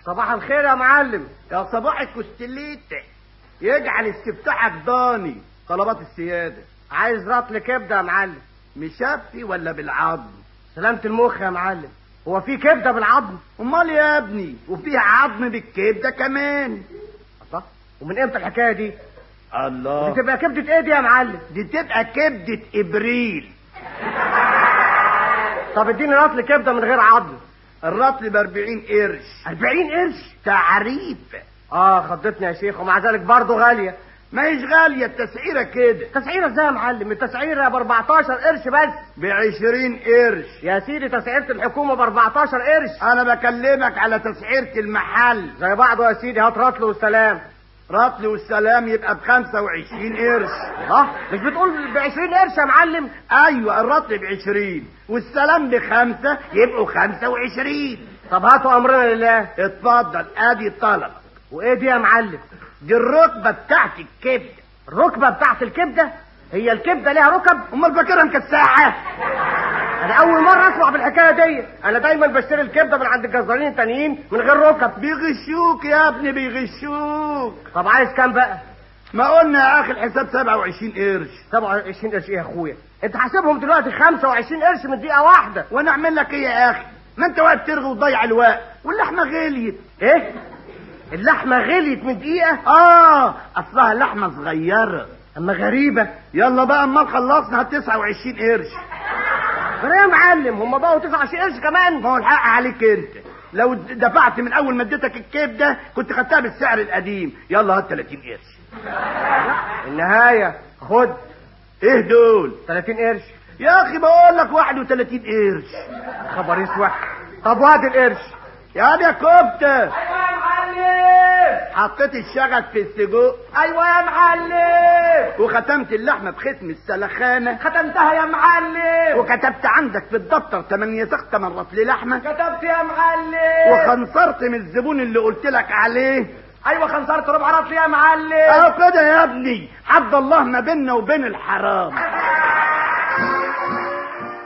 صباح الخير يا معلم يا صباح الكستليت يجعل استفتاحك ضاني طلبات السيادة عايز رطل كبده يا معلم مشفي ولا بالعظم سلامة المخ يا معلم هو في كبده بالعظم امال يا ابني وفيها عظم بالكبدة كمان الله ومن امتى الحكايه دي الله دي تبقى كبده ايه دي يا معلم دي تبقى كبدة ابريل طب اديني رطل كبده من غير عظم الرطل ب 40 قرش 40 قرش تعريف اه خضتني يا شيخ ومع ذلك برضه غاليه ما هيش غالية التسعيرة كده تسعيره ازاي يا معلم التسعيره ب 14 قرش بس ب 20 قرش يا سيدي تسعيره الحكومه ب 14 قرش انا بكلمك على تسعيرة المحل زي بعضه يا سيدي هات رطل والسلام رطل والسلام يبقى ب 25 قرش اه مش بتقول ب 20 قرش يا معلم ايوه الرطل ب 20 والسلام بخمسة يبقوا 25 طب هاتوا امرنا لله اتفضل ادي الطلب وايه دي يا معلم دي الركبة بتاعت الكبدة الركبه بتاعت الكبده هي الكبده ليها ركب امال فاكرها مكساحة انا اول مره اسمع بالحكايه دي انا دايما بشتري الكبده من عند الجزارين التانيين من غير ركب بيغشوك يا ابني بيغشوك طب عايز كام بقى ما قلنا يا اخي الحساب 27 قرش 27 قرش ايه يا اخويا انت حاسبهم دلوقتي 25 قرش من دقيقه واحده وانا اعمل لك ايه يا اخي ما انت واقف ترغي وتضيع الوقت واللحمه غليت ايه اللحمه غليت من دقيقه اه اصلها لحمه صغيره اما غريبه يلا بقى امال خلصنا هات 29 قرش غير يا معلم هم بقوا 29 قرش كمان ما هو الحق عليك انت لو دفعت من اول ما اديتك الكبده كنت خدتها بالسعر القديم يلا هات 30 قرش النهايه خد ايه دول 30 قرش يا اخي بقول لك 31 قرش خبر اسود طب وادي القرش يا دي يا كفته ايوه يا معلم حطيت الشغل في السجق ايوه يا معلم وختمت اللحمه بختم السلخانه ختمتها يا معلم وكتبت عندك في الدفتر 8 سخت مرات لحمه كتبت يا معلم وخنصرت من الزبون اللي قلت لك عليه ايوه خنصرت ربع رطل يا معلم اهو كده يا ابني حد الله ما بيننا وبين الحرام